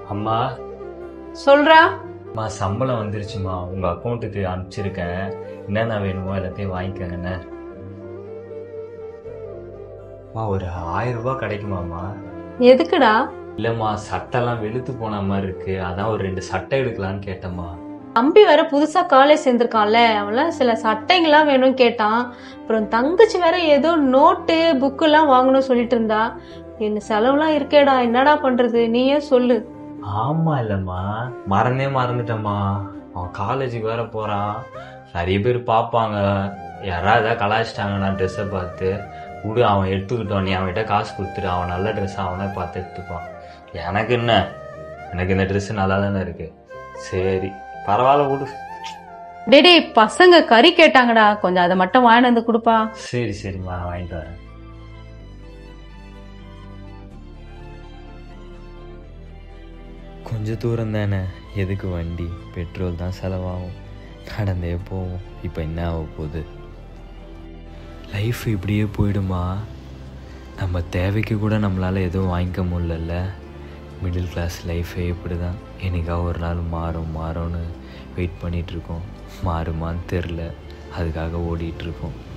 அம்மா சொல்றா அம்மா சம்பளம் வந்துருச்சுமா உங்க அக்கௌண்ட்டுக்கு அனுப்பிச்சிருக்கேன் என்னென்ன வேணுமோ எல்லாத்தையும் வாங்கிக்கோங்கண்ணே அம்மா ஒரு ஆயிரம் ரூபாய் கிடைக்குமாம்மா எதுக்குடா இல்லம்மா சட்டைலாம் வெளுத்து போன மாதிரி இருக்கு அதான் ஒரு ரெண்டு சட்டை எடுக்கலான்னு கேட்டேம்மா தம்பி வேற புதுசா காலேஜ் சேர்ந்திருக்கான்ல அவன்லாம் சில சட்டைங்கெல்லாம் வேணும்னு கேட்டான் அப்புறம் தங்கச்சி வேற ஏதோ நோட்டு புக்கு எல்லாம் வாங்கணும்னு சொல்லிட்டு இருந்தா என்ன செலவுலாம் இருக்கேடா என்னடா பண்றது நீயே சொல்லு ஆமா இல்லம்மா மறந்தே மறந்துட்டேம்மா அவன் காலேஜுக்கு வேற போறான் நிறைய பேர் பார்ப்பாங்க யாராவது ஏதாவது கலாய்ச்சிட்டாங்கன்னா ட்ரெஸ்ஸை பார்த்து விடு அவன் எடுத்துக்கிட்டோம் நீ அவன்கிட்ட காசு கொடுத்துரு அவன் நல்ல ட்ரெஸ் அவனே பார்த்து எடுத்துப்பான் எனக்கு என்ன எனக்கு இந்த ட்ரெஸ் நல்லா தானே இருக்கு சரி பரவாயில்ல விடு டேய் டேய் பசங்க கறி கேட்டாங்கடா கொஞ்சம் அதை மட்டும் வாங்கிட்டு வந்து கொடுப்பா சரி சரிம்மா நான் வாங்கிட்டு வரேன் கொஞ்சம் தூரம் தானே எதுக்கு வண்டி பெட்ரோல் தான் செலவாகும் நடந்தே போவோம் இப்போ என்ன ஆக போகுது லைஃப் இப்படியே போயிடுமா நம்ம தேவைக்கு கூட நம்மளால் எதுவும் வாங்கிக்க முடியல மிடில் கிளாஸ் லைஃபே இப்படி தான் என்னைக்கா ஒரு நாள் மாறும் மாறும்னு வெயிட் பண்ணிகிட்ருக்கோம் மாறுமான்னு தெரில அதுக்காக ஓடிட்டுருக்கோம்